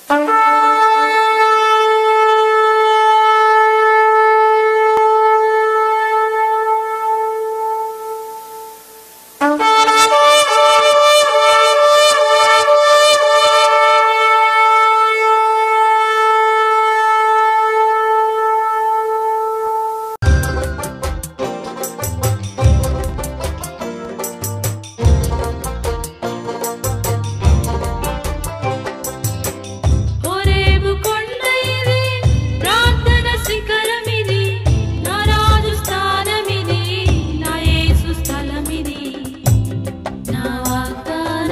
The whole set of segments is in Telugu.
హోరేబు కొండ ఇది ప్రార్థన శిఖరమిది నా రాజు స్థానమిది నా యేసు స్థలమిది నా వాగ్దాన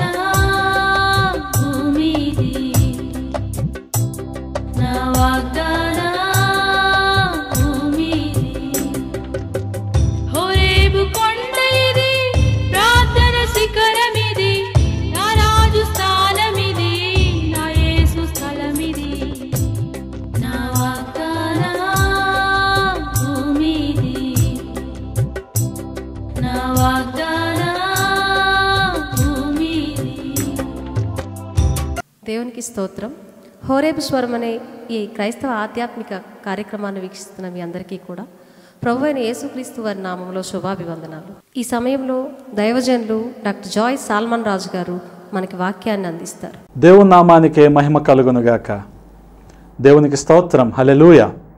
భూమిది నా వాగ్దాన భూమిది హోరేబు కొండ ఇది ప్రార్థన శిఖరమిది నా రాజు స్థానమిది నా యేసు స్థలమిది నా వాగ్దాన భూమిది నా వాగ్దాన భూమిది దేవునికి స్తోత్రం హోరేబు స్వరం అనే ఈ క్రైస్తవ ఆధ్యాత్మిక కార్యక్రమాన్ని వీక్షిస్తున్న మీ అందరికీ కూడా ప్రభు అయిన యేసుక్రీస్తు వారి నామంలో శుభాభివందనాలు ఈ సమయంలో దైవజనులు డాక్టర్ జాయ్ సాల్మన్ రాజు గారు మనకి వాక్యాన్ని అందిస్తారు దేవుని నామానికే మహిమ కలుగునుగాక దేవునికి స్తోత్రం హలెలూయ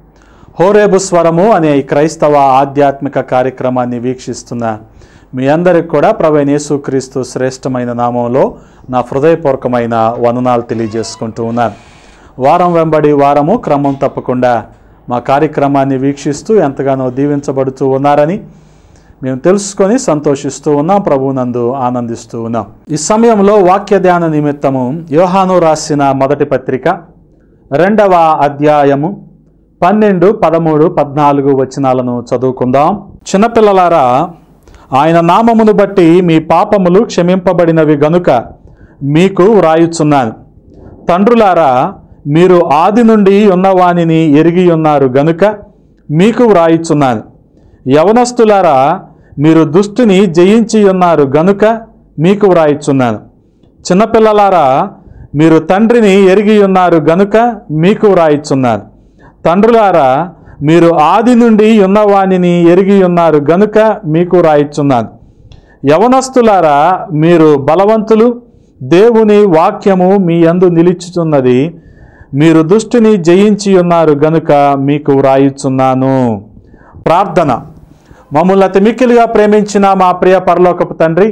హోరేబు స్వరము అనే ఈ క్రైస్తవ ఆధ్యాత్మిక కార్యక్రమాన్ని వీక్షిస్తున్న మీ అందరికి కూడా ప్రవీణ్ యేసుక్రీస్తు శ్రేష్టమైన నామంలో నా హృదయపూర్వకమైన వందనాలు తెలియజేసుకుంటూ ఉన్నాను వారం వెంబడి వారము క్రమం తప్పకుండా మా కార్యక్రమాన్ని వీక్షిస్తూ ఎంతగానో దీవించబడుతూ ఉన్నారని మేము తెలుసుకొని సంతోషిస్తూ ఉన్నాం ప్రభువునందు ఆనందిస్తూ ఉన్నాం ఈ సమయంలో వాక్య ధ్యాన నిమిత్తము యోహాను రాసిన మొదటి పత్రిక రెండవ అధ్యాయము పన్నెండు పదమూడు పద్నాలుగు వచనాలను చదువుకుందాం చిన్నపిల్లలారా ఆయన నామమును బట్టి మీ పాపములు క్షమింపబడినవి గనుక మీకు వ్రాయుచున్నాను తండ్రులారా మీరు ఆది నుండి ఉన్నవానిని ఎరిగి ఉన్నారు గనుక మీకు వ్రాయుచున్నాను యవనస్తులారా మీరు దుష్టుని జయించి ఉన్నారు గనుక మీకు వ్రాయిచున్నాను చిన్నపిల్లలారా మీరు తండ్రిని ఎరిగి ఉన్నారు గనుక మీకు వ్రాయిచున్నాను తండ్రులారా మీరు ఆది నుండి ఉన్నవానిని ఎరిగి ఉన్నారు గనుక మీకు వ్రాయిచున్నాను యవనస్తులారా మీరు బలవంతులు దేవుని వాక్యము మీ యందు నిలుచుచున్నది మీరు దుష్టిని జయించి ఉన్నారు గనుక మీకు వ్రాయుచున్నాను ప్రార్థన మమ్మల్ని అతి మిక్కిలిగా ప్రేమించిన మా ప్రియ పరలోకపు తండ్రి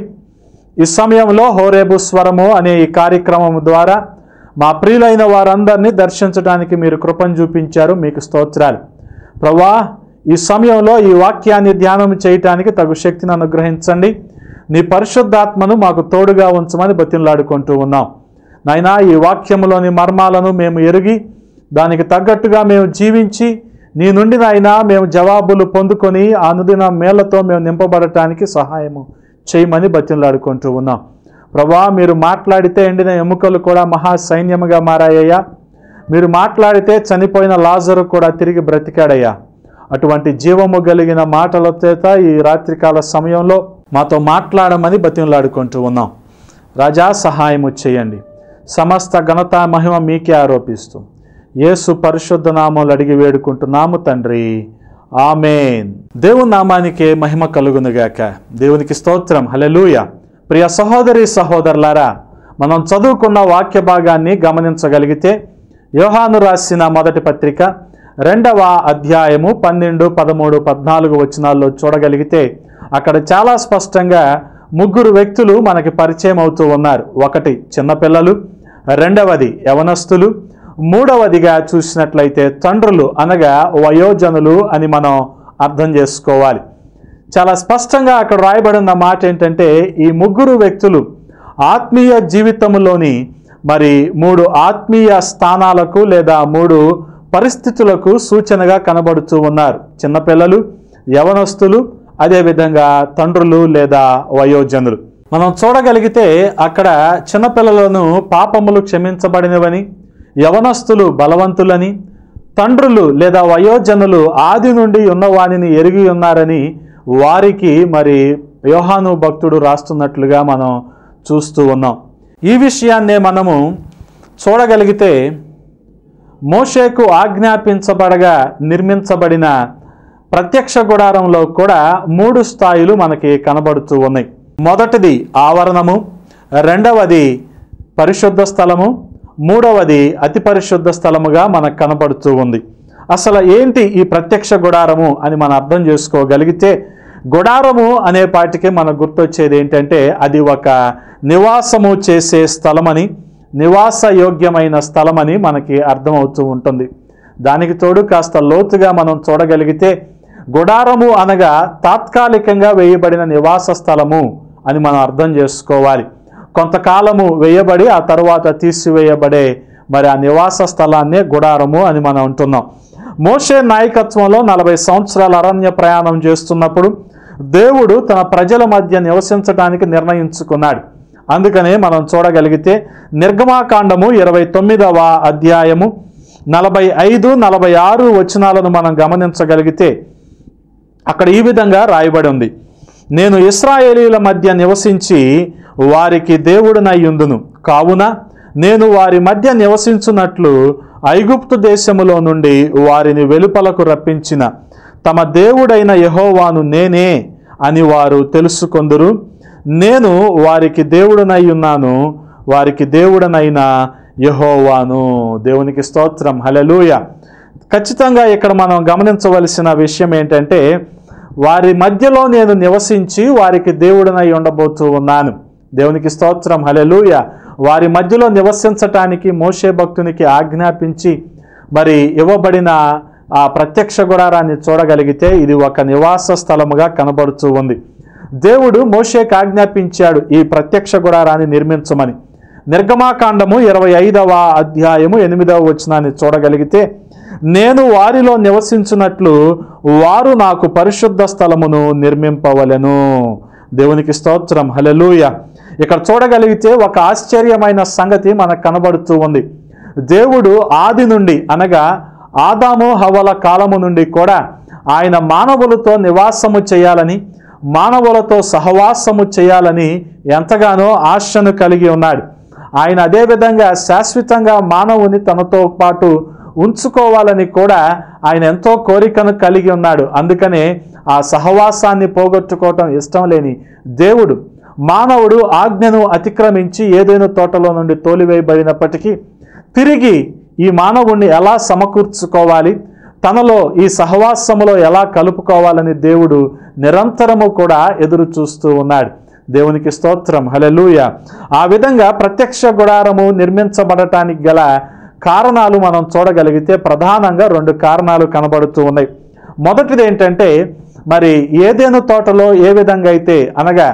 ఈ సమయంలో హోరేబు స్వరము అనే ఈ కార్యక్రమం ద్వారా మా ప్రియులైన వారందరినీ దర్శించడానికి మీరు కృపను చూపించారు మీకు స్తోత్రాలు ప్రభా ఈ సమయంలో ఈ వాక్యాన్ని ధ్యానం చేయటానికి తగు శక్తిని అనుగ్రహించండి నీ పరిశుద్ధాత్మను మాకు తోడుగా ఉంచమని బతిలాడుకుంటూ ఉన్నాం నాయనా ఈ వాక్యములోని మర్మాలను మేము ఎరిగి దానికి తగ్గట్టుగా మేము జీవించి నీ నుండి నాయనా మేము జవాబులు పొందుకొని ఆ అనుదిన మేళ్లతో మేము నింపబడటానికి సహాయము చేయమని బతిలాడుకుంటూ ఉన్నాం ప్రభా మీరు మాట్లాడితే ఎండిన ఎముకలు కూడా మహా సైన్యముగా మారాయ్యా మీరు మాట్లాడితే చనిపోయిన లాజరు కూడా తిరిగి బ్రతికాడయ్యా అటువంటి జీవము కలిగిన మాటల చేత ఈ రాత్రికాల సమయంలో మాతో మాట్లాడమని బతిలాడుకుంటూ ఉన్నాం రాజా సహాయము చేయండి సమస్త ఘనత మహిమ మీకే ఆరోపిస్తూ యేసు పరిశుద్ధ నామములు అడిగి వేడుకుంటున్నాము తండ్రి ఆమెన్ దేవుని నామానికే మహిమ కలుగునుగాక దేవునికి స్తోత్రం హలెలూయ ప్రియ సహోదరి సహోదరులారా మనం చదువుకున్న వాక్య భాగాన్ని గమనించగలిగితే యోహాను రాసిన మొదటి పత్రిక రెండవ అధ్యాయము పన్నెండు పదమూడు పద్నాలుగు వచనాల్లో చూడగలిగితే అక్కడ చాలా స్పష్టంగా ముగ్గురు వ్యక్తులు మనకి పరిచయం అవుతూ ఉన్నారు ఒకటి చిన్నపిల్లలు రెండవది యవనస్తులు మూడవదిగా చూసినట్లయితే తండ్రులు అనగా వయోజనులు అని మనం అర్థం చేసుకోవాలి చాలా స్పష్టంగా అక్కడ రాయబడిన మాట ఏంటంటే ఈ ముగ్గురు వ్యక్తులు ఆత్మీయ జీవితంలోని మరి మూడు ఆత్మీయ స్థానాలకు లేదా మూడు పరిస్థితులకు సూచనగా కనబడుతూ ఉన్నారు చిన్నపిల్లలు యవనస్తులు అదేవిధంగా తండ్రులు లేదా వయోజనులు మనం చూడగలిగితే అక్కడ చిన్నపిల్లలను పాపములు క్షమించబడినవని యవనస్తులు బలవంతులని తండ్రులు లేదా వయోజనులు ఆది నుండి ఉన్నవానిని ఎరిగి ఉన్నారని వారికి మరి యోహాను భక్తుడు రాస్తున్నట్లుగా మనం చూస్తూ ఉన్నాం ఈ విషయాన్నే మనము చూడగలిగితే మోషేకు ఆజ్ఞాపించబడగా నిర్మించబడిన ప్రత్యక్ష గుడారంలో కూడా మూడు స్థాయిలు మనకి కనబడుతూ ఉన్నాయి మొదటిది ఆవరణము రెండవది పరిశుద్ధ స్థలము మూడవది అతి పరిశుద్ధ స్థలముగా మనకు కనబడుతూ ఉంది అసలు ఏంటి ఈ ప్రత్యక్ష గుడారము అని మనం అర్థం చేసుకోగలిగితే గుడారము అనే పాటికి మనకు గుర్తొచ్చేది ఏంటంటే అది ఒక నివాసము చేసే స్థలమని నివాస యోగ్యమైన స్థలమని మనకి అర్థమవుతూ ఉంటుంది దానికి తోడు కాస్త లోతుగా మనం చూడగలిగితే గుడారము అనగా తాత్కాలికంగా వేయబడిన నివాస స్థలము అని మనం అర్థం చేసుకోవాలి కొంతకాలము వేయబడి ఆ తర్వాత తీసివేయబడే మరి ఆ నివాస స్థలాన్నే గుడారము అని మనం అంటున్నాం మోషే నాయకత్వంలో నలభై సంవత్సరాల అరణ్య ప్రయాణం చేస్తున్నప్పుడు దేవుడు తన ప్రజల మధ్య నివసించడానికి నిర్ణయించుకున్నాడు అందుకనే మనం చూడగలిగితే నిర్గమాకాండము ఇరవై తొమ్మిదవ అధ్యాయము నలభై ఐదు నలభై ఆరు వచనాలను మనం గమనించగలిగితే అక్కడ ఈ విధంగా రాయబడి ఉంది నేను ఇస్రాయేలీల మధ్య నివసించి వారికి దేవుడినయ్యుందును కావున నేను వారి మధ్య నివసించున్నట్లు ఐగుప్తు దేశములో నుండి వారిని వెలుపలకు రప్పించిన తమ దేవుడైన యహోవాను నేనే అని వారు తెలుసుకొందురు నేను వారికి దేవుడనై ఉన్నాను వారికి దేవుడనైన యహోవాను దేవునికి స్తోత్రం హలెలూయ ఖచ్చితంగా ఇక్కడ మనం గమనించవలసిన విషయం ఏంటంటే వారి మధ్యలో నేను నివసించి వారికి దేవుడనై ఉండబోతూ ఉన్నాను దేవునికి స్తోత్రం హలెలూయ వారి మధ్యలో నివసించటానికి మోషే భక్తునికి ఆజ్ఞాపించి మరి ఇవ్వబడిన ఆ ప్రత్యక్ష గుడారాన్ని చూడగలిగితే ఇది ఒక నివాస స్థలముగా కనబడుతూ ఉంది దేవుడు మోషేకి ఆజ్ఞాపించాడు ఈ ప్రత్యక్ష గుడారాన్ని నిర్మించమని నిర్గమాకాండము ఇరవై ఐదవ అధ్యాయము ఎనిమిదవ వచనాన్ని చూడగలిగితే నేను వారిలో నివసించినట్లు వారు నాకు పరిశుద్ధ స్థలమును నిర్మింపవలెను దేవునికి స్తోత్రం హలెలూయ ఇక్కడ చూడగలిగితే ఒక ఆశ్చర్యమైన సంగతి మనకు కనబడుతూ ఉంది దేవుడు ఆది నుండి అనగా ఆదాము హవల కాలము నుండి కూడా ఆయన మానవులతో నివాసము చేయాలని మానవులతో సహవాసము చేయాలని ఎంతగానో ఆశను కలిగి ఉన్నాడు ఆయన అదేవిధంగా శాశ్వతంగా మానవుని తనతో పాటు ఉంచుకోవాలని కూడా ఆయన ఎంతో కోరికను కలిగి ఉన్నాడు అందుకనే ఆ సహవాసాన్ని పోగొట్టుకోవటం ఇష్టం లేని దేవుడు మానవుడు ఆజ్ఞను అతిక్రమించి ఏదైనా తోటలో నుండి తోలివేయబడినప్పటికీ తిరిగి ఈ మానవుణ్ణి ఎలా సమకూర్చుకోవాలి తనలో ఈ సహవాసములో ఎలా కలుపుకోవాలని దేవుడు నిరంతరము కూడా ఎదురు చూస్తూ ఉన్నాడు దేవునికి స్తోత్రం హలెలూయ ఆ విధంగా ప్రత్యక్ష గుడారము నిర్మించబడటానికి గల కారణాలు మనం చూడగలిగితే ప్రధానంగా రెండు కారణాలు కనబడుతూ ఉన్నాయి మొదటిది ఏంటంటే మరి ఏదేను తోటలో ఏ విధంగా అయితే అనగా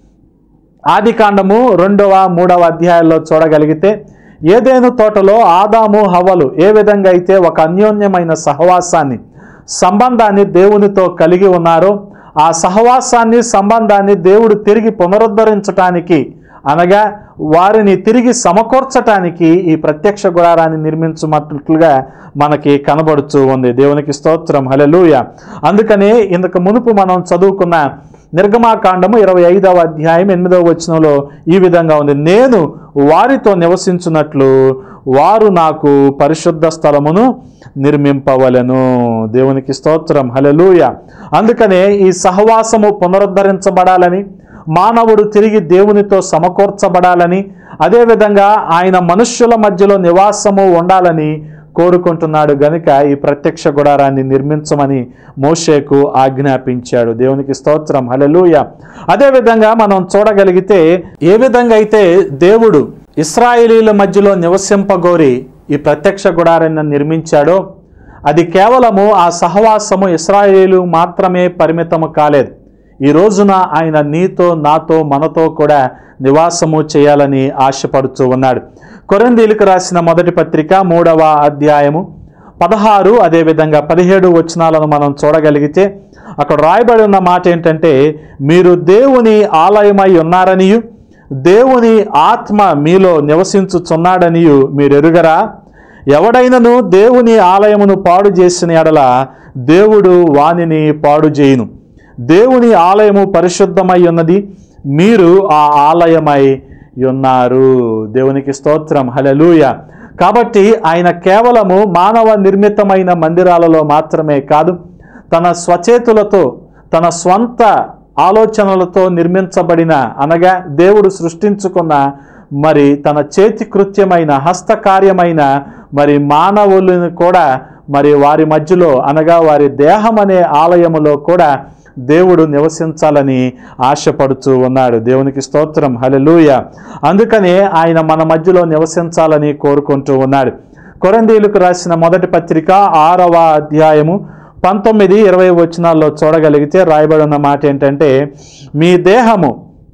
ఆదికాండము రెండవ మూడవ అధ్యాయాల్లో చూడగలిగితే ఏదేను తోటలో ఆదాము హవ్వలు ఏ విధంగా అయితే ఒక అన్యోన్యమైన సహవాసాన్ని సంబంధాన్ని దేవునితో కలిగి ఉన్నారో ఆ సహవాసాన్ని సంబంధాన్ని దేవుడు తిరిగి పునరుద్ధరించటానికి అనగా వారిని తిరిగి సమకూర్చటానికి ఈ ప్రత్యక్ష గుడారాన్ని నిర్మించున్నట్లుగా మనకి కనబడుతూ ఉంది దేవునికి స్తోత్రం హలెలూయ అందుకనే ఇంతకు మునుపు మనం చదువుకున్న నిర్గమాకాండము ఇరవై ఐదవ అధ్యాయం ఎనిమిదవ వచనంలో ఈ విధంగా ఉంది నేను వారితో నివసించున్నట్లు వారు నాకు పరిశుద్ధ స్థలమును నిర్మింపవలెను దేవునికి స్తోత్రం హలెలూయ అందుకనే ఈ సహవాసము పునరుద్ధరించబడాలని మానవుడు తిరిగి దేవునితో సమకూర్చబడాలని అదేవిధంగా ఆయన మనుష్యుల మధ్యలో నివాసము ఉండాలని కోరుకుంటున్నాడు గనుక ఈ ప్రత్యక్ష గుడారాన్ని నిర్మించమని మోషేకు ఆజ్ఞాపించాడు దేవునికి స్తోత్రం హలెలూయ అదేవిధంగా మనం చూడగలిగితే ఏ విధంగా అయితే దేవుడు ఇస్రాయేలీల మధ్యలో నివసింపగోరి ఈ ప్రత్యక్ష గుడారాన్ని నిర్మించాడో అది కేవలము ఆ సహవాసము ఇస్రాయేలు మాత్రమే పరిమితము కాలేదు ఈ రోజున ఆయన నీతో నాతో మనతో కూడా నివాసము చేయాలని ఆశపడుతూ ఉన్నాడు కొరందీలకు రాసిన మొదటి పత్రిక మూడవ అధ్యాయము పదహారు అదేవిధంగా పదిహేడు వచనాలను మనం చూడగలిగితే అక్కడ రాయబడి ఉన్న మాట ఏంటంటే మీరు దేవుని ఆలయమై ఉన్నారనియు దేవుని ఆత్మ మీలో నివసించుచున్నాడనియు మీరు ఎరుగరా ఎవడైనను దేవుని ఆలయమును పాడు చేసిన ఎడల దేవుడు వానిని పాడు చేయును దేవుని ఆలయము పరిశుద్ధమై ఉన్నది మీరు ఆ ఆలయమై ఉన్నారు దేవునికి స్తోత్రం హలెలూయ కాబట్టి ఆయన కేవలము మానవ నిర్మితమైన మందిరాలలో మాత్రమే కాదు తన స్వచేతులతో తన స్వంత ఆలోచనలతో నిర్మించబడిన అనగా దేవుడు సృష్టించుకున్న మరి తన చేతి కృత్యమైన హస్తకార్యమైన మరి మానవులను కూడా మరి వారి మధ్యలో అనగా వారి దేహం అనే ఆలయములో కూడా దేవుడు నివసించాలని ఆశపడుతూ ఉన్నాడు దేవునికి స్తోత్రం హలెలూయ అందుకనే ఆయన మన మధ్యలో నివసించాలని కోరుకుంటూ ఉన్నాడు కొరందీలకు రాసిన మొదటి పత్రిక ఆరవ అధ్యాయము పంతొమ్మిది ఇరవై వచనాల్లో చూడగలిగితే రాయబడి ఉన్న మాట ఏంటంటే మీ దేహము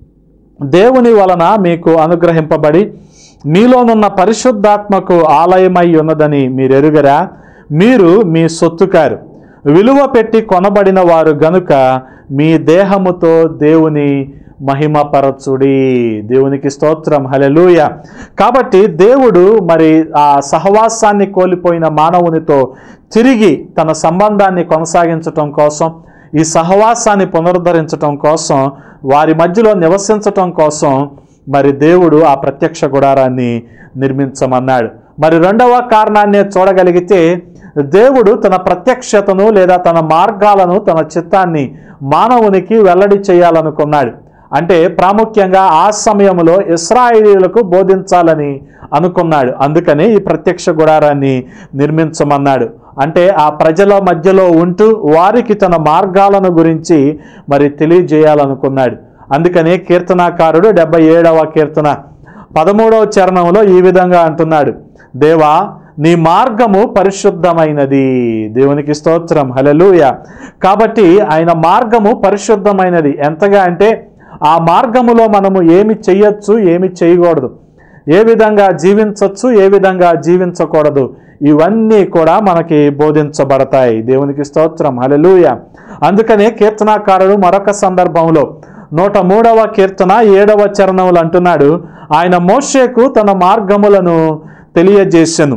దేవుని వలన మీకు అనుగ్రహింపబడి మీలోనున్న పరిశుద్ధాత్మకు ఆలయమై ఉన్నదని మీరు ఎరుగరా మీరు మీ సొత్తుకారు విలువ పెట్టి కొనబడిన వారు గనుక మీ దేహముతో దేవుని మహిమపరచుడి దేవునికి స్తోత్రం హలెలూయ కాబట్టి దేవుడు మరి ఆ సహవాసాన్ని కోల్పోయిన మానవునితో తిరిగి తన సంబంధాన్ని కొనసాగించటం కోసం ఈ సహవాసాన్ని పునరుద్ధరించటం కోసం వారి మధ్యలో నివసించటం కోసం మరి దేవుడు ఆ ప్రత్యక్ష గుడారాన్ని నిర్మించమన్నాడు మరి రెండవ కారణాన్ని చూడగలిగితే దేవుడు తన ప్రత్యక్షతను లేదా తన మార్గాలను తన చిత్తాన్ని మానవునికి వెల్లడి చేయాలనుకున్నాడు అంటే ప్రాముఖ్యంగా ఆ సమయంలో ఇస్రాయేలీలకు బోధించాలని అనుకున్నాడు అందుకని ఈ ప్రత్యక్ష గుడారాన్ని నిర్మించమన్నాడు అంటే ఆ ప్రజల మధ్యలో ఉంటూ వారికి తన మార్గాలను గురించి మరి తెలియజేయాలనుకున్నాడు అందుకనే కీర్తనాకారుడు డెబ్బై ఏడవ కీర్తన పదమూడవ చరణంలో ఈ విధంగా అంటున్నాడు దేవా నీ మార్గము పరిశుద్ధమైనది దేవునికి స్తోత్రం హలెలూయ కాబట్టి ఆయన మార్గము పరిశుద్ధమైనది ఎంతగా అంటే ఆ మార్గములో మనము ఏమి చెయ్యొచ్చు ఏమి చేయకూడదు ఏ విధంగా జీవించవచ్చు ఏ విధంగా జీవించకూడదు ఇవన్నీ కూడా మనకి బోధించబడతాయి దేవునికి స్తోత్రం హలెలూయ అందుకనే కీర్తనాకారుడు మరొక సందర్భంలో నూట మూడవ కీర్తన ఏడవ చరణములు అంటున్నాడు ఆయన మోషేకు తన మార్గములను తెలియజేసెను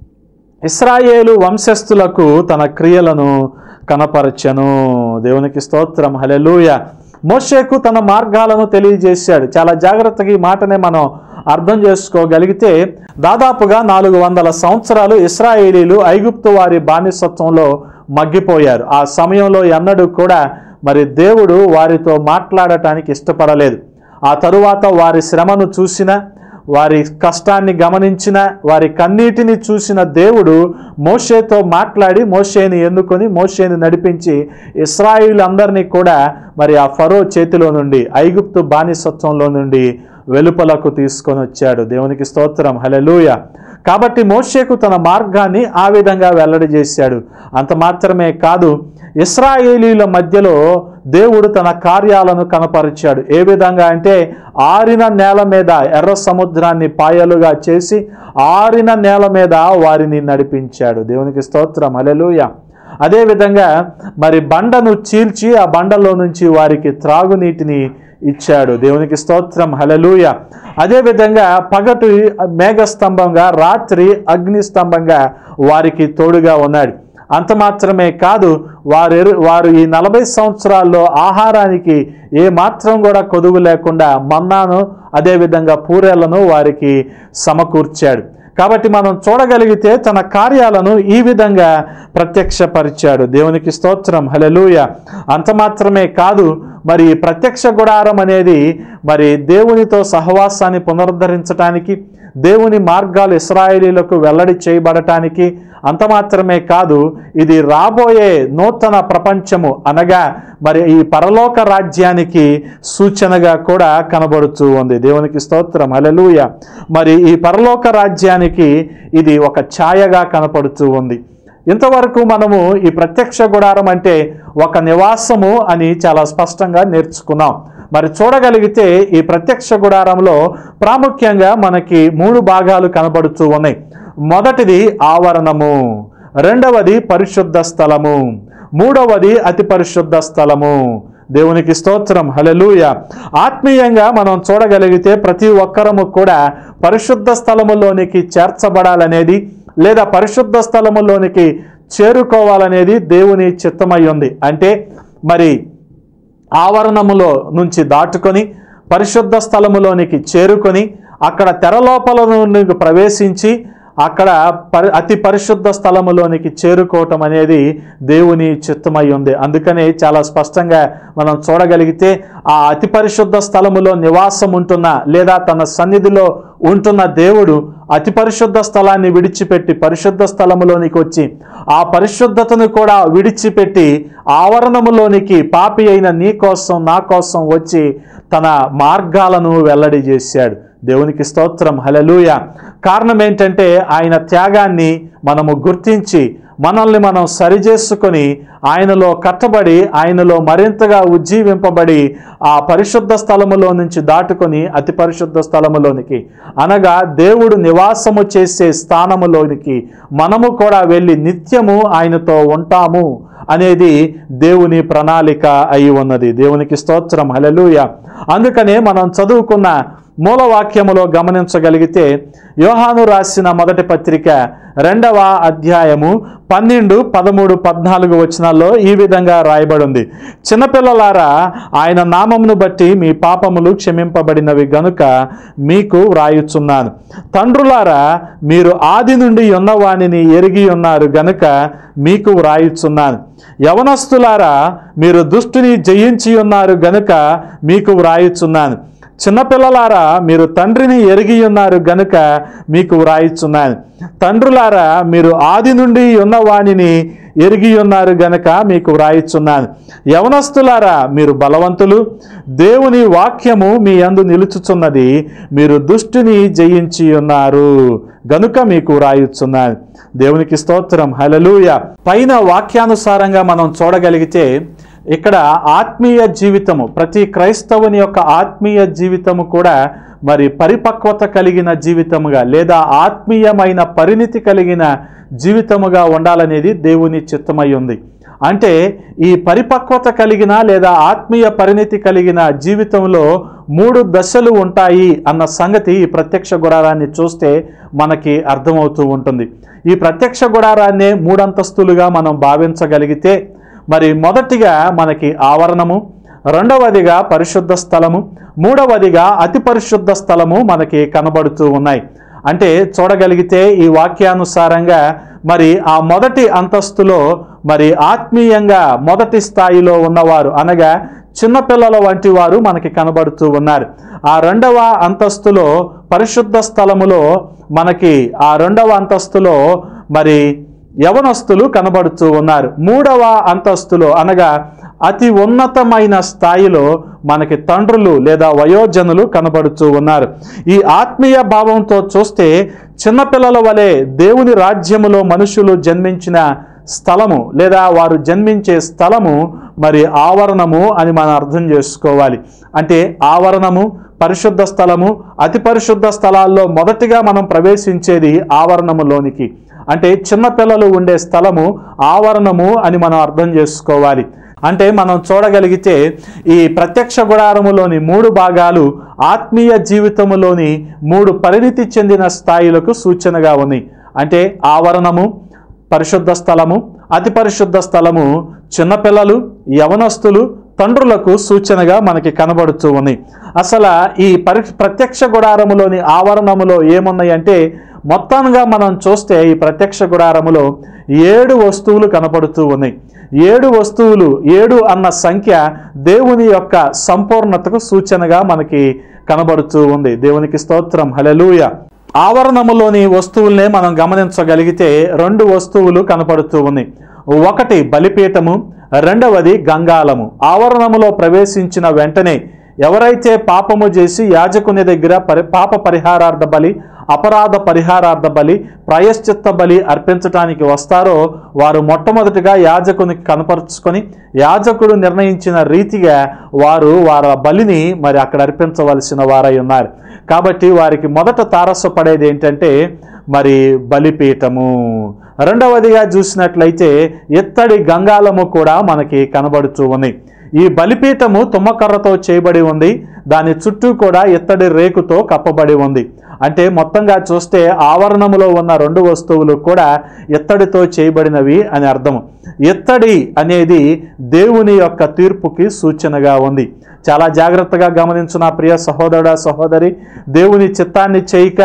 ఇస్రాయేలు వంశస్థులకు తన క్రియలను కనపరచెను దేవునికి స్తోత్రం హలెలూయ మోషేకు తన మార్గాలను తెలియజేశాడు చాలా జాగ్రత్తగా ఈ మాటనే మనం అర్థం చేసుకోగలిగితే దాదాపుగా నాలుగు వందల సంవత్సరాలు ఇస్రాయేలీలు ఐగుప్తు వారి బానిసత్వంలో మగ్గిపోయారు ఆ సమయంలో ఎన్నడూ కూడా మరి దేవుడు వారితో మాట్లాడటానికి ఇష్టపడలేదు ఆ తరువాత వారి శ్రమను చూసిన వారి కష్టాన్ని గమనించిన వారి కన్నీటిని చూసిన దేవుడు మోషేతో మాట్లాడి మోషేని ఎన్నుకొని మోషేని నడిపించి ఇస్రాయిల్ అందరినీ కూడా మరి ఆ ఫరో చేతిలో నుండి ఐగుప్తు బానిసత్వంలో నుండి వెలుపలకు తీసుకొని వచ్చాడు దేవునికి స్తోత్రం హలెలూయ కాబట్టి మోషేకు తన మార్గాన్ని ఆ విధంగా వెల్లడి చేశాడు అంత మాత్రమే కాదు ఇస్రాయేలీల మధ్యలో దేవుడు తన కార్యాలను కనపరిచాడు ఏ విధంగా అంటే ఆరిన నేల మీద ఎర్ర సముద్రాన్ని పాయలుగా చేసి ఆరిన నేల మీద వారిని నడిపించాడు దేవునికి స్తోత్రం అలెలుయ అదేవిధంగా మరి బండను చీల్చి ఆ బండలో నుంచి వారికి త్రాగునీటిని ఇచ్చాడు దేవునికి స్తోత్రం హలలుయ అదేవిధంగా పగటి మేఘస్తంభంగా రాత్రి అగ్నిస్తంభంగా వారికి తోడుగా ఉన్నాడు అంత మాత్రమే కాదు వారు వారు ఈ నలభై సంవత్సరాల్లో ఆహారానికి ఏ మాత్రం కూడా కొదువు లేకుండా మన్నాను అదేవిధంగా పూరేళ్లను వారికి సమకూర్చాడు కాబట్టి మనం చూడగలిగితే తన కార్యాలను ఈ విధంగా ప్రత్యక్షపరిచాడు దేవునికి స్తోత్రం హలెలూయ అంత మాత్రమే కాదు మరి ఈ ప్రత్యక్ష గుడారం అనేది మరి దేవునితో సహవాసాన్ని పునరుద్ధరించడానికి దేవుని మార్గాలు ఇస్రాయేలీలకు వెల్లడి చేయబడటానికి అంత మాత్రమే కాదు ఇది రాబోయే నూతన ప్రపంచము అనగా మరి ఈ పరలోక రాజ్యానికి సూచనగా కూడా కనబడుతూ ఉంది దేవునికి స్తోత్రం అలెలుయ మరి ఈ పరలోక రాజ్యానికి ఇది ఒక ఛాయగా కనపడుతూ ఉంది ఇంతవరకు మనము ఈ ప్రత్యక్ష గుడారం అంటే ఒక నివాసము అని చాలా స్పష్టంగా నేర్చుకున్నాం మరి చూడగలిగితే ఈ ప్రత్యక్ష గుడారంలో ప్రాముఖ్యంగా మనకి మూడు భాగాలు కనబడుతూ ఉన్నాయి మొదటిది ఆవరణము రెండవది పరిశుద్ధ స్థలము మూడవది అతి పరిశుద్ధ స్థలము దేవునికి స్తోత్రం హలెలూయ ఆత్మీయంగా మనం చూడగలిగితే ప్రతి ఒక్కరము కూడా పరిశుద్ధ స్థలములోనికి చేర్చబడాలనేది లేదా పరిశుద్ధ స్థలములోనికి చేరుకోవాలనేది దేవుని చిత్తమై ఉంది అంటే మరి ఆవరణములో నుంచి దాటుకొని పరిశుద్ధ స్థలములోనికి చేరుకొని అక్కడ తెరలోపల నుండి ప్రవేశించి అక్కడ పరి అతి పరిశుద్ధ స్థలములోనికి చేరుకోవటం అనేది దేవుని చిత్తమై ఉంది అందుకనే చాలా స్పష్టంగా మనం చూడగలిగితే ఆ అతి పరిశుద్ధ స్థలములో నివాసం ఉంటున్న లేదా తన సన్నిధిలో ఉంటున్న దేవుడు అతి పరిశుద్ధ స్థలాన్ని విడిచిపెట్టి పరిశుద్ధ స్థలములోనికి వచ్చి ఆ పరిశుద్ధతను కూడా విడిచిపెట్టి ఆవరణములోనికి పాపి అయిన నీ కోసం నా కోసం వచ్చి తన మార్గాలను వెల్లడి చేశాడు దేవునికి స్తోత్రం హలలుయ కారణం ఏంటంటే ఆయన త్యాగాన్ని మనము గుర్తించి మనల్ని మనం సరిచేసుకొని ఆయనలో కట్టబడి ఆయనలో మరింతగా ఉజ్జీవింపబడి ఆ పరిశుద్ధ స్థలములో నుంచి దాటుకొని అతి పరిశుద్ధ స్థలములోనికి అనగా దేవుడు నివాసము చేసే స్థానములోనికి మనము కూడా వెళ్ళి నిత్యము ఆయనతో ఉంటాము అనేది దేవుని ప్రణాళిక అయి ఉన్నది దేవునికి స్తోత్రం హలలుయ అందుకనే మనం చదువుకున్న మూలవాక్యములో గమనించగలిగితే యోహాను రాసిన మొదటి పత్రిక రెండవ అధ్యాయము పన్నెండు పదమూడు పద్నాలుగు వచనాల్లో ఈ విధంగా రాయబడి ఉంది చిన్నపిల్లలారా ఆయన నామమును బట్టి మీ పాపములు క్షమింపబడినవి గనుక మీకు వ్రాయుచున్నాను తండ్రులారా మీరు ఆది నుండి ఉన్నవానిని ఎరిగి ఉన్నారు గనుక మీకు వ్రాయుచున్నాను యవనస్తులారా మీరు దుష్టుని జయించి ఉన్నారు గనుక మీకు వ్రాయుచున్నాను చిన్నపిల్లలారా మీరు తండ్రిని ఎరిగి ఉన్నారు గనుక మీకు వ్రాయిచున్నాను తండ్రులారా మీరు ఆది నుండి ఉన్నవాణిని ఎరిగి ఉన్నారు గనుక మీకు వ్రాయిచున్నాను యవనస్తులారా మీరు బలవంతులు దేవుని వాక్యము మీ అందు నిలుచుచున్నది మీరు దుష్టిని జయించి ఉన్నారు గనుక మీకు వ్రాయిచున్నాను దేవునికి స్తోత్రం హలలుయ పైన వాక్యానుసారంగా మనం చూడగలిగితే ఇక్కడ ఆత్మీయ జీవితము ప్రతి క్రైస్తవుని యొక్క ఆత్మీయ జీవితము కూడా మరి పరిపక్వత కలిగిన జీవితముగా లేదా ఆత్మీయమైన పరిణితి కలిగిన జీవితముగా ఉండాలనేది దేవుని చిత్తమై ఉంది అంటే ఈ పరిపక్వత కలిగిన లేదా ఆత్మీయ పరిణితి కలిగిన జీవితంలో మూడు దశలు ఉంటాయి అన్న సంగతి ఈ ప్రత్యక్ష గుడారాన్ని చూస్తే మనకి అర్థమవుతూ ఉంటుంది ఈ ప్రత్యక్ష గుడారాన్నే మూడంతస్తులుగా మనం భావించగలిగితే మరి మొదటిగా మనకి ఆవరణము రెండవదిగా పరిశుద్ధ స్థలము మూడవదిగా అతి పరిశుద్ధ స్థలము మనకి కనబడుతూ ఉన్నాయి అంటే చూడగలిగితే ఈ వాక్యానుసారంగా మరి ఆ మొదటి అంతస్తులో మరి ఆత్మీయంగా మొదటి స్థాయిలో ఉన్నవారు అనగా చిన్నపిల్లల వంటి వారు మనకి కనబడుతూ ఉన్నారు ఆ రెండవ అంతస్తులో పరిశుద్ధ స్థలములో మనకి ఆ రెండవ అంతస్తులో మరి యవనస్తులు కనబడుతూ ఉన్నారు మూడవ అంతస్తులో అనగా అతి ఉన్నతమైన స్థాయిలో మనకి తండ్రులు లేదా వయోజనులు కనబడుతూ ఉన్నారు ఈ ఆత్మీయ భావంతో చూస్తే చిన్నపిల్లల వలె దేవుని రాజ్యములో మనుషులు జన్మించిన స్థలము లేదా వారు జన్మించే స్థలము మరి ఆవరణము అని మనం అర్థం చేసుకోవాలి అంటే ఆవరణము పరిశుద్ధ స్థలము అతి పరిశుద్ధ స్థలాల్లో మొదటిగా మనం ప్రవేశించేది ఆవరణములోనికి అంటే చిన్నపిల్లలు ఉండే స్థలము ఆవరణము అని మనం అర్థం చేసుకోవాలి అంటే మనం చూడగలిగితే ఈ ప్రత్యక్ష గుడారములోని మూడు భాగాలు ఆత్మీయ జీవితములోని మూడు పరిణితి చెందిన స్థాయిలకు సూచనగా ఉన్నాయి అంటే ఆవరణము పరిశుద్ధ స్థలము అతి పరిశుద్ధ స్థలము చిన్నపిల్లలు యవనస్తులు తండ్రులకు సూచనగా మనకి కనబడుతూ ఉన్నాయి అసలు ఈ పరి ప్రత్యక్ష గుడారములోని ఆవరణములో ఏమున్నాయంటే మొత్తంగా మనం చూస్తే ఈ ప్రత్యక్ష గుడారములో ఏడు వస్తువులు కనపడుతూ ఉన్నాయి ఏడు వస్తువులు ఏడు అన్న సంఖ్య దేవుని యొక్క సంపూర్ణతకు సూచనగా మనకి కనబడుతూ ఉంది దేవునికి స్తోత్రం హలెలూయ ఆవరణములోని వస్తువుల్నే మనం గమనించగలిగితే రెండు వస్తువులు కనపడుతూ ఉన్నాయి ఒకటి బలిపీఠము రెండవది గంగాలము ఆవరణములో ప్రవేశించిన వెంటనే ఎవరైతే పాపము చేసి యాజకుని దగ్గర పరి పాప పరిహారార్థ బలి అపరాధ పరిహారార్థ బలి ప్రాయశ్చిత్త బలి అర్పించటానికి వస్తారో వారు మొట్టమొదటిగా యాజకునికి కనపరుచుకొని యాజకుడు నిర్ణయించిన రీతిగా వారు వారి బలిని మరి అక్కడ అర్పించవలసిన వారై ఉన్నారు కాబట్టి వారికి మొదట తారసపడేది ఏంటంటే మరి బలిపీఠము రెండవదిగా చూసినట్లయితే ఇత్తడి గంగాలము కూడా మనకి కనబడుతూ ఉంది ఈ బలిపీఠము తుమ్మకర్రతో చేయబడి ఉంది దాని చుట్టూ కూడా ఇత్తడి రేకుతో కప్పబడి ఉంది అంటే మొత్తంగా చూస్తే ఆవరణములో ఉన్న రెండు వస్తువులు కూడా ఇత్తడితో చేయబడినవి అని అర్థము ఇత్తడి అనేది దేవుని యొక్క తీర్పుకి సూచనగా ఉంది చాలా జాగ్రత్తగా గమనించిన ప్రియ సహోదరుడా సహోదరి దేవుని చిత్తాన్ని చేయక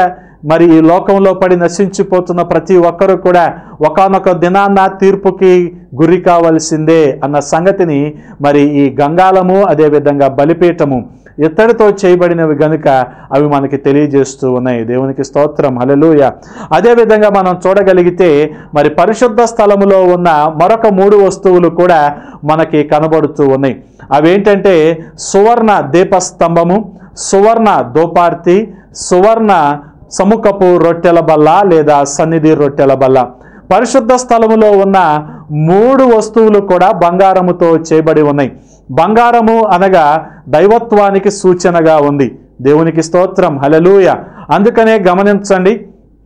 మరి ఈ లోకంలో పడి నశించిపోతున్న ప్రతి ఒక్కరూ కూడా ఒకానొక దినాన్న తీర్పుకి గురి కావలసిందే అన్న సంగతిని మరి ఈ గంగాలము అదేవిధంగా బలిపీఠము ఇత్తడితో చేయబడినవి గనుక అవి మనకి తెలియజేస్తూ ఉన్నాయి దేవునికి స్తోత్రం హల్లెలూయ అదేవిధంగా మనం చూడగలిగితే మరి పరిశుద్ధ స్థలములో ఉన్న మరొక మూడు వస్తువులు కూడా మనకి కనబడుతూ ఉన్నాయి అవేంటంటే సువర్ణ దీపస్తంభము సువర్ణ దోపార్తి సువర్ణ సముఖపు రొట్టెల బల్ల లేదా సన్నిధి రొట్టెల బల్ల పరిశుద్ధ స్థలములో ఉన్న మూడు వస్తువులు కూడా బంగారముతో చేయబడి ఉన్నాయి బంగారము అనగా దైవత్వానికి సూచనగా ఉంది దేవునికి స్తోత్రం హలలుయ అందుకనే గమనించండి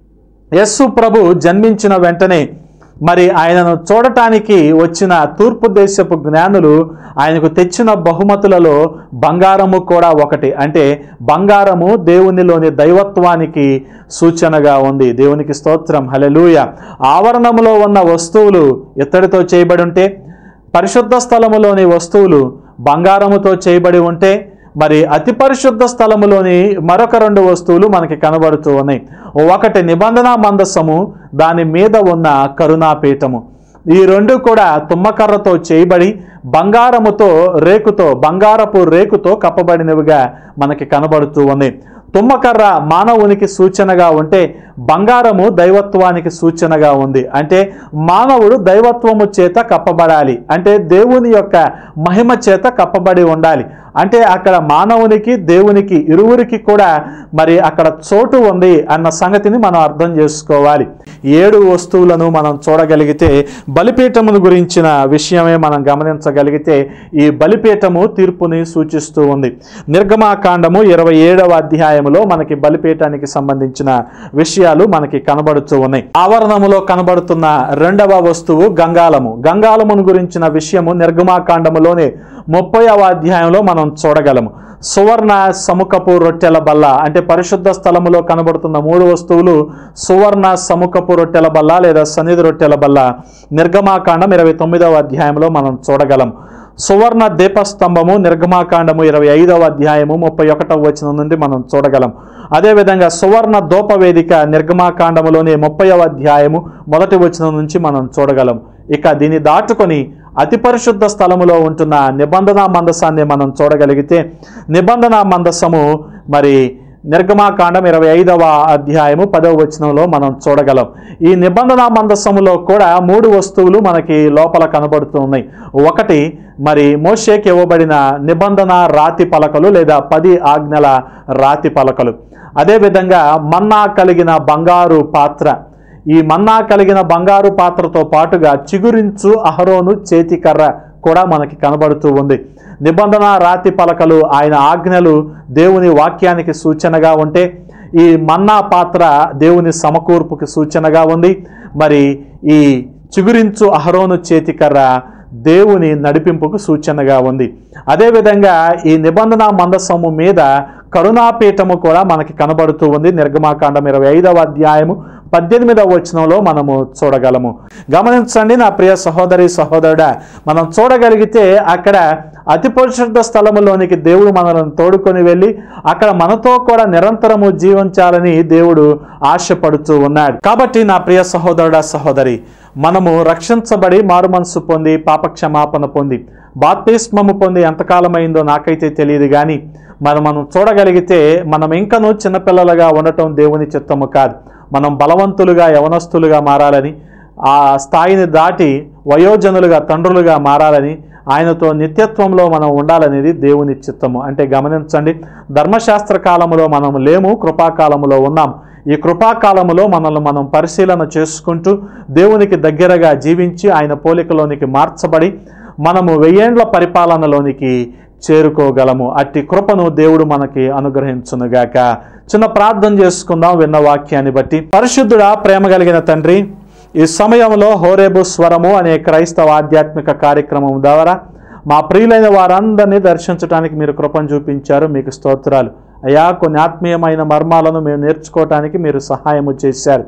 యస్సు ప్రభు జన్మించిన వెంటనే మరి ఆయనను చూడటానికి వచ్చిన తూర్పు దేశపు జ్ఞానులు ఆయనకు తెచ్చిన బహుమతులలో బంగారము కూడా ఒకటి అంటే బంగారము దేవునిలోని దైవత్వానికి సూచనగా ఉంది దేవునికి స్తోత్రం హలెలూయ ఆవరణములో ఉన్న వస్తువులు ఇత్తడితో చేయబడి ఉంటే పరిశుద్ధ స్థలములోని వస్తువులు బంగారముతో చేయబడి ఉంటే మరి అతి పరిశుద్ధ స్థలములోని మరొక రెండు వస్తువులు మనకి కనబడుతూ ఉన్నాయి ఒకటి నిబంధన మందస్సము దాని మీద ఉన్న కరుణాపీఠము ఈ రెండు కూడా తుమ్మకర్రతో చేయబడి బంగారముతో రేకుతో బంగారపు రేకుతో కప్పబడినవిగా మనకి కనబడుతూ ఉంది తుమ్మకర్ర మానవునికి సూచనగా ఉంటే బంగారము దైవత్వానికి సూచనగా ఉంది అంటే మానవుడు దైవత్వము చేత కప్పబడాలి అంటే దేవుని యొక్క మహిమ చేత కప్పబడి ఉండాలి అంటే అక్కడ మానవునికి దేవునికి ఇరువురికి కూడా మరి అక్కడ చోటు ఉంది అన్న సంగతిని మనం అర్థం చేసుకోవాలి ఏడు వస్తువులను మనం చూడగలిగితే బలిపీఠమును గురించిన విషయమే మనం గమనించగలిగితే ఈ బలిపీఠము తీర్పుని సూచిస్తూ ఉంది నిర్గమాకాండము ఇరవై ఏడవ అధ్యాయములో మనకి బలిపీఠానికి సంబంధించిన విషయాలు మనకి కనబడుతూ ఉన్నాయి ఆవరణములో కనబడుతున్న రెండవ వస్తువు గంగాలము గంగాలమును గురించిన విషయము నిర్గమాకాండములోనే ముప్పైవ అధ్యాయంలో మనం చూడగలము సువర్ణ సముఖపు రొట్టెల బల్ల అంటే పరిశుద్ధ స్థలములో కనబడుతున్న మూడు వస్తువులు సువర్ణ సముఖపు రొట్టెల బల్ల లేదా సన్నిధి రొట్టెల బల్ల నిర్గమాకాండం ఇరవై తొమ్మిదవ అధ్యాయంలో మనం చూడగలం సువర్ణ దీపస్తంభము నిర్గమాకాండము ఇరవై ఐదవ అధ్యాయము ముప్పై ఒకటవ వచనం నుండి మనం చూడగలం అదేవిధంగా సువర్ణ దోపవేదిక నిర్గమాకాండములోని ముప్పైవ అధ్యాయము మొదటి వచనం నుంచి మనం చూడగలం ఇక దీన్ని దాటుకొని అతి పరిశుద్ధ స్థలములో ఉంటున్న నిబంధన మందసాన్ని మనం చూడగలిగితే నిబంధన మందసము మరి నిర్గమాకాండం ఇరవై ఐదవ అధ్యాయము పదవ వచనంలో మనం చూడగలం ఈ నిబంధన మందసములో కూడా మూడు వస్తువులు మనకి లోపల కనబడుతూ ఉన్నాయి ఒకటి మరి మోషేకి ఇవ్వబడిన నిబంధన రాతి పలకలు లేదా పది ఆజ్ఞల రాతి పలకలు అదేవిధంగా మన్నా కలిగిన బంగారు పాత్ర ఈ మన్నా కలిగిన బంగారు పాత్రతో పాటుగా చిగురించు అహరోను చేతికర్ర కూడా మనకి కనబడుతూ ఉంది నిబంధన రాతి పలకలు ఆయన ఆజ్ఞలు దేవుని వాక్యానికి సూచనగా ఉంటే ఈ మన్నా పాత్ర దేవుని సమకూర్పుకి సూచనగా ఉంది మరి ఈ చిగురించు అహరోను చేతికర్ర దేవుని నడిపింపుకు సూచనగా ఉంది అదేవిధంగా ఈ నిబంధన మందసము మీద కరుణాపీఠము కూడా మనకి కనబడుతూ ఉంది నిర్గమాకాండం ఇరవై ఐదవ అధ్యాయము పద్దెనిమిదవ వచనంలో మనము చూడగలము గమనించండి నా ప్రియ సహోదరి సహోదరుడా మనం చూడగలిగితే అక్కడ అతి పరిశుద్ధ స్థలములోనికి దేవుడు మనల్ని తోడుకొని వెళ్ళి అక్కడ మనతో కూడా నిరంతరము జీవించాలని దేవుడు ఆశపడుతూ ఉన్నాడు కాబట్టి నా ప్రియ సహోదరుడా సహోదరి మనము రక్షించబడి మారు మనసు పొంది పాపక్షమాపణ పొంది బాప్తిస్మము పొంది ఎంతకాలమైందో నాకైతే తెలియదు కానీ మనం మనం చూడగలిగితే మనం ఇంకనూ చిన్నపిల్లలుగా ఉండటం దేవుని చిత్తము కాదు మనం బలవంతులుగా యవనస్తులుగా మారాలని ఆ స్థాయిని దాటి వయోజనులుగా తండ్రులుగా మారాలని ఆయనతో నిత్యత్వంలో మనం ఉండాలనేది దేవుని చిత్తము అంటే గమనించండి ధర్మశాస్త్ర కాలములో మనం లేము కృపాకాలములో ఉన్నాం ఈ కృపాకాలములో మనల్ని మనం పరిశీలన చేసుకుంటూ దేవునికి దగ్గరగా జీవించి ఆయన పోలికలోనికి మార్చబడి మనము వెయ్యేండ్ల పరిపాలనలోనికి చేరుకోగలము అట్టి కృపను దేవుడు మనకి అనుగ్రహించునుగాక చిన్న ప్రార్థన చేసుకుందాం విన్న వాక్యాన్ని బట్టి పరిశుద్ధుడా ప్రేమ కలిగిన తండ్రి ఈ సమయంలో హోరేబు స్వరము అనే క్రైస్తవ ఆధ్యాత్మిక కార్యక్రమం ద్వారా మా ప్రియులైన వారందరినీ దర్శించడానికి మీరు కృపను చూపించారు మీకు స్తోత్రాలు అయా కొన్ని ఆత్మీయమైన మర్మాలను మేము నేర్చుకోవటానికి మీరు సహాయము చేశారు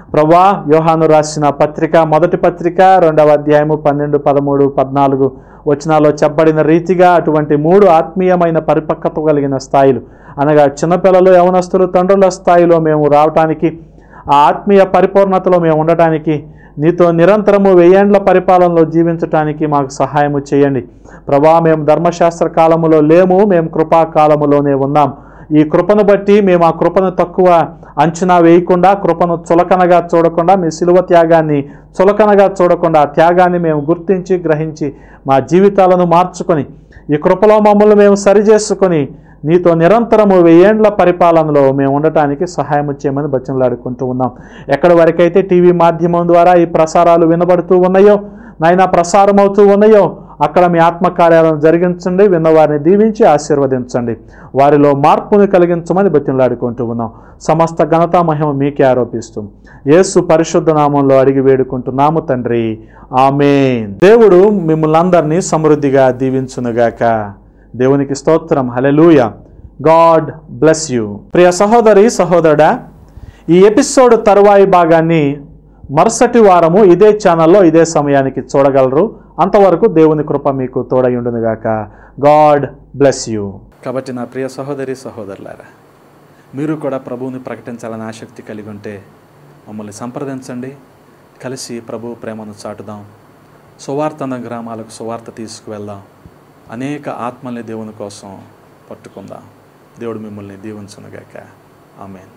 ప్రభా యోహాను రాసిన పత్రిక మొదటి పత్రిక రెండవ అధ్యాయము పన్నెండు పదమూడు పద్నాలుగు వచనాల్లో చెప్పబడిన రీతిగా అటువంటి మూడు ఆత్మీయమైన పరిపక్వత కలిగిన స్థాయిలు అనగా చిన్నపిల్లలు యవనస్తులు తండ్రుల స్థాయిలో మేము రావటానికి ఆ ఆత్మీయ పరిపూర్ణతలో మేము ఉండటానికి నీతో నిరంతరము వెయ్యేండ్ల పరిపాలనలో జీవించటానికి మాకు సహాయము చేయండి ప్రభా మేము ధర్మశాస్త్ర కాలములో లేము మేము కృపా కాలములోనే ఉన్నాం ఈ కృపను బట్టి మేము ఆ కృపను తక్కువ అంచనా వేయకుండా కృపను చులకనగా చూడకుండా మీ సిలువ త్యాగాన్ని చులకనగా చూడకుండా ఆ త్యాగాన్ని మేము గుర్తించి గ్రహించి మా జీవితాలను మార్చుకొని ఈ కృపలో మమ్మల్ని మేము సరిచేసుకొని నీతో నిరంతరము వెయ్యేండ్ల పరిపాలనలో మేము ఉండటానికి సహాయం చేయమని బచ్చనలాడుకుంటూ ఉన్నాం ఎక్కడి వరకైతే టీవీ మాధ్యమం ద్వారా ఈ ప్రసారాలు వినబడుతూ ఉన్నాయో నాయన ప్రసారం అవుతూ ఉన్నాయో అక్కడ మీ ఆత్మకార్యాలను జరిగించండి విన్నవారిని దీవించి ఆశీర్వదించండి వారిలో మార్పుని కలిగించమని బతిలాడుకుంటూ ఉన్నాం సమస్త ఘనత మహిమ మీకే ఆరోపిస్తూ యేసు పరిశుద్ధ నామంలో అడిగి వేడుకుంటున్నాము తండ్రి ఆమేన్ దేవుడు మిమ్మల్ని అందరినీ సమృద్ధిగా దీవించునుగాక దేవునికి స్తోత్రం హలెలూయ గాడ్ బ్లెస్ యూ ప్రియ సహోదరి సహోదరుడా ఈ ఎపిసోడ్ తరువాయి భాగాన్ని మరుసటి వారము ఇదే ఛానల్లో ఇదే సమయానికి చూడగలరు అంతవరకు దేవుని కృప మీకు తోడయుండునుగాక గాడ్ బ్లెస్ యూ కాబట్టి నా ప్రియ సహోదరి సహోదరులారా మీరు కూడా ప్రభువుని ప్రకటించాలని ఆసక్తి కలిగి ఉంటే మమ్మల్ని సంప్రదించండి కలిసి ప్రభు ప్రేమను చాటుదాం సువార్తన గ్రామాలకు సువార్త తీసుకువెళ్దాం అనేక ఆత్మల్ని దేవుని కోసం పట్టుకుందాం దేవుడు మిమ్మల్ని దీవించునుగాక ఆమెన్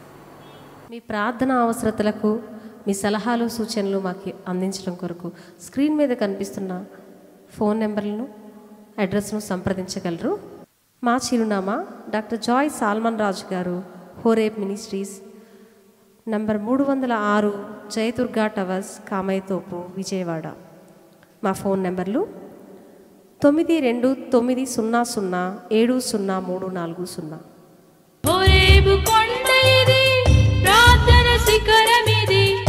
మీ ప్రార్థన అవసరతలకు మీ సలహాలు సూచనలు మాకు అందించడం కొరకు స్క్రీన్ మీద కనిపిస్తున్న ఫోన్ నెంబర్లను అడ్రస్ను సంప్రదించగలరు మా చిరునామా డాక్టర్ జాయ్ సాల్మన్ రాజు గారు హోరేప్ మినిస్ట్రీస్ నంబర్ మూడు వందల ఆరు జయదుర్గా టవర్స్ కామయ్యతోపు విజయవాడ మా ఫోన్ నెంబర్లు తొమ్మిది రెండు తొమ్మిది సున్నా సున్నా ఏడు సున్నా మూడు నాలుగు సున్నా హోరేబు కొండ ఇది ప్రార్థన శిఖరమిది